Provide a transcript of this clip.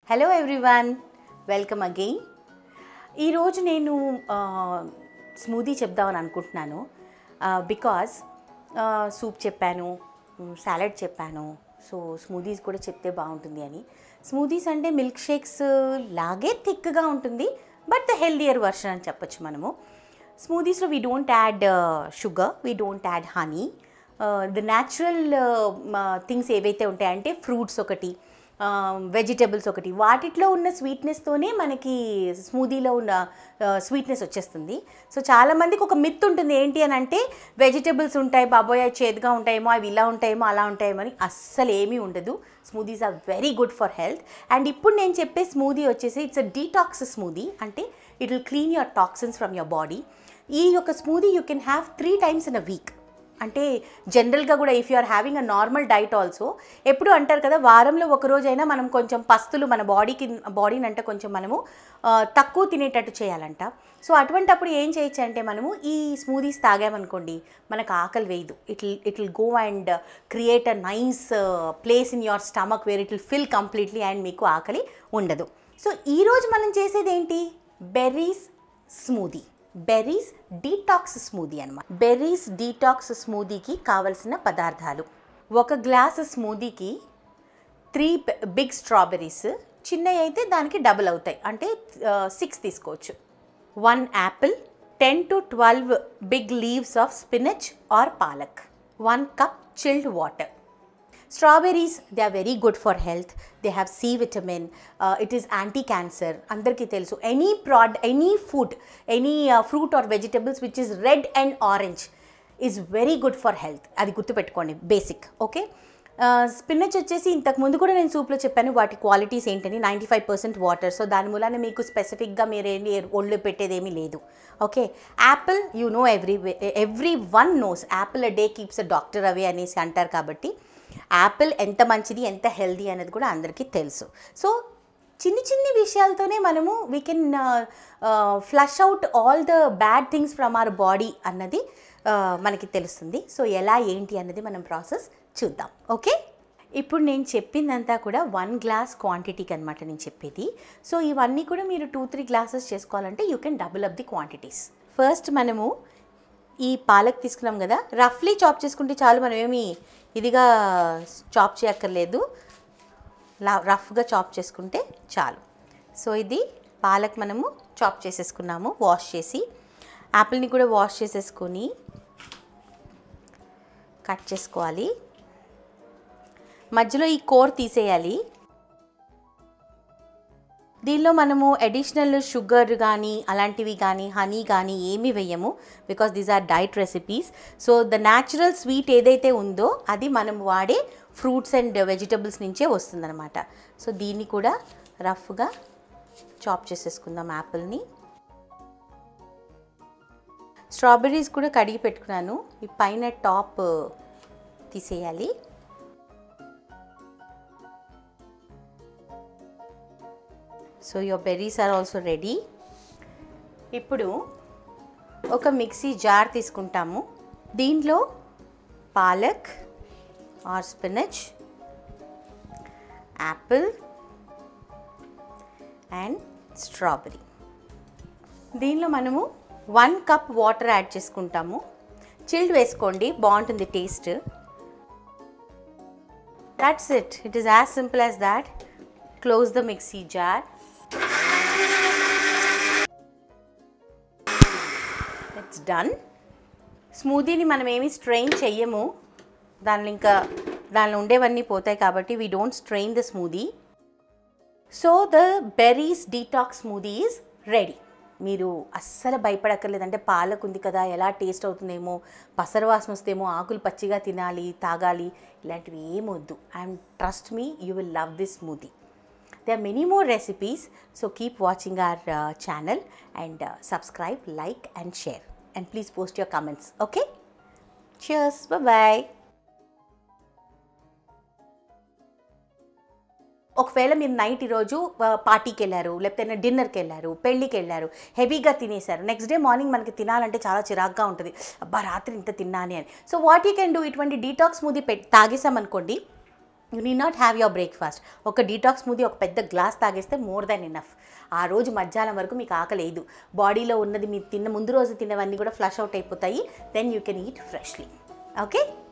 hello everyone welcome again ఈరోజు నేను smoothie చెప్దామని అనుకుంటున్నాను బికాజ్ సూప్ చెప్పాను సాలడ్ చెప్పాను సో స్మూదీస్ కూడా చెప్తే బాగుంటుంది అని స్మూదీస్ అంటే మిల్క్ షేక్స్ లాగే థిక్గా ఉంటుంది బట్ ద హెల్దియర్ వర్షన్ అని చెప్పొచ్చు మనము స్మూదీస్లో we don't add sugar we don't add honey the natural things ఏవైతే ఉంటాయంటే ఫ్రూట్స్ ఒకటి వెజిటబుల్స్ ఒకటి వాటిట్లో ఉన్న స్వీట్నెస్తోనే మనకి స్మూదీలో ఉన్న స్వీట్నెస్ వచ్చేస్తుంది సో చాలామందికి ఒక మిత్ ఉంటుంది ఏంటి అని అంటే వెజిటబుల్స్ ఉంటాయి బాబోయ్ అవి చేదుగా ఉంటాయేమో అవి ఇలా ఉంటాయేమో అలా ఉంటాయేమో అని అస్సలు ఏమీ ఉండదు smoothies are very good for health and ఇప్పుడు నేను చెప్పే స్మూదీ వచ్చేసి ఇట్స్ అ డీటాక్స్ స్మూదీ అంటే it will clean your toxins from your body ఈ యొక్క smoothie you can have three times in a week అంటే జనరల్గా కూడా if you are having a normal diet also ఎప్పుడు అంటారు కదా వారంలో ఒక రోజైనా మనం కొంచెం పస్తులు మన బాడీకి బాడీని అంటే కొంచెం మనము ఆ, తక్కువ తినేటట్టు చేయాలంట సో అటువంటప్పుడు ఏం చేయొచ్చు అంటే మనము ఈ స్మూదీస్ తాగామనుకోండి మనకు ఆకలి వేయదు it it will go and create a nice place in your stomach where it will fill completely and మీకు ఆకలి ఉండదు సో ఈరోజు మనం చేసేది ఏంటి berries smoothie berries detox smoothie అనమాట బెర్రీస్ డీటాక్స్ స్మూదీకి కావలసిన పదార్థాలు ఒక గ్లాస్ స్మూదీకి త్రీ బిగ్ స్ట్రాబెర్రీస్ చిన్నవి అయితే దానికి డబుల్ అవుతాయి అంటే సిక్స్ తీసుకోవచ్చు one apple ten to twelve big leaves of spinach or palak one cup chilled water strawberries they are very good for health they have C vitamin it is anti cancer అందరికీ తెలుసు any prod any food any fruit or vegetables which is red and orange is very good for health అది గుర్తుపెట్టుకోండి basic okay స్పిన్నచ్ వచ్చేసి ఇంతకు ముందు కూడా నేను సూప్లో చెప్పాను వాటి క్వాలిటీస్ ఏంటని ninety five percent water so దాని మూలాన మీకు స్పెసిఫిక్గా మీరు ఏంటి ఒళ్ళు పెట్టేదేమీ లేదు okay apple you know every everyone knows apple a day keeps a doctor away అనేసి అంటారు కాబట్టి యాపిల్ ఎంత మంచిది ఎంత హెల్దీ అనేది కూడా అందరికీ తెలుసు సో చిన్ని చిన్ని విషయాలతోనే మనము we can flush out all the bad things from our body అన్నది uh, మనకి తెలుస్తుంది సో ఎలా ఏంటి అన్నది మనం ప్రాసెస్ చూద్దాం ఓకే ఇప్పుడు నేను చెప్పిందంతా కూడా వన్ గ్లాస్ క్వాంటిటీకి అనమాట నేను చెప్పేది సో ఇవన్నీ కూడా మీరు టూ త్రీ గ్లాసెస్ చేసుకోవాలంటే you can double up the quantities first మనము ఈ పాలక్ తీసుకున్నాం కదా రఫ్లీ చాప్ చేసుకుంటే చాలు మనం ఏమి ఇదిగా చాప్ చేయక్కర్లేదు లా రఫ్గా చాప్ చేసుకుంటే చాలు సో ఇది పాలక్ మనము చాప్ చేసేసుకున్నాము వాష్ చేసి యాపిల్ని కూడా వాష్ చేసేసుకొని కట్ చేసుకోవాలి మధ్యలో ఈ కోర్ తీసేయాలి దీనిలో మనము అడిషనల్ షుగర్ కానీ అలాంటివి కానీ హనీ కానీ ఏమీ వేయము because these are diet recipes so the natural sweet ఏదైతే ఉందో అది మనం వాడే ఫ్రూట్స్ అండ్ వెజిటబుల్స్ నుంచే వస్తుందన్నమాట సో దీన్ని కూడా రఫ్గా చాప్ చేసేసుకుందాం యాపిల్ని స్ట్రాబెర్రీస్ కూడా కడిగి పెట్టుకున్నాను ఈ పైన టాప్ తీసేయాలి so your berries are also ready ఇప్పుడు ఒక మిక్సీ జార్ తీసుకుంటాము దీంట్లో palak or spinach apple and strawberry దీనిలో మనము వన్ కప్ వాటర్ యాడ్ చేసుకుంటాము చిల్డ్ వేసుకోండి బాగుంటుంది taste that's it it is as simple as that close the mixie jar it's done స్మూదీని మనం ఏమి స్ట్రెయిన్ చెయ్యము దానిలో ఇంకా దానిలో ఉండేవన్నీ పోతాయి కాబట్టి we don't strain the smoothie so the berries detox smoothie is ready మీరు అస్సలు భయపడక్కర్లేదు అంటే పాలకు ఉంది కదా ఎలా టేస్ట్ అవుతుందేమో పసరు వాసన వస్తేమో ఆకులు పచ్చిగా తినాలి తాగాలి ఇలాంటివి ఏమొద్దు and trust me you will love this smoothie there are many more recipes so keep watching our uh, channel and uh, subscribe like and share and please post your comments okay cheers bye bye ఒకవేళ మీరు night ఈరోజు పార్టీకి వెళ్ళారు లేకపోతే డిన్నర్కి వెళ్ళారు పెళ్ళికి వెళ్ళారు హెవీగా తినేశారు నెక్స్ట్ డే మార్నింగ్ మనకి తినాలంటే చాలా చిరాగ్గా ఉంటుంది అబ్బా రాత్రి ఇంత తిన్నాని అని so what you can do ఇటువంటి డీటాక్స్ మూదీ పెట్ తాగేసామనుకోండి you need not have your breakfast ఒక డీటాక్స్ స్మూదీ ఒక పెద్ద గ్లాస్ తాగేస్తే మోర్ దాన్ ఇనఫ్ ఆ రోజు మధ్యాహ్నం వరకు మీకు ఆకలేదు బాడీలో ఉన్నది మీరు తిన్న ముందు రోజు తిన్నవన్నీ కూడా ఫ్లష్ అవుట్ అయిపోతాయి then you can eat freshly okay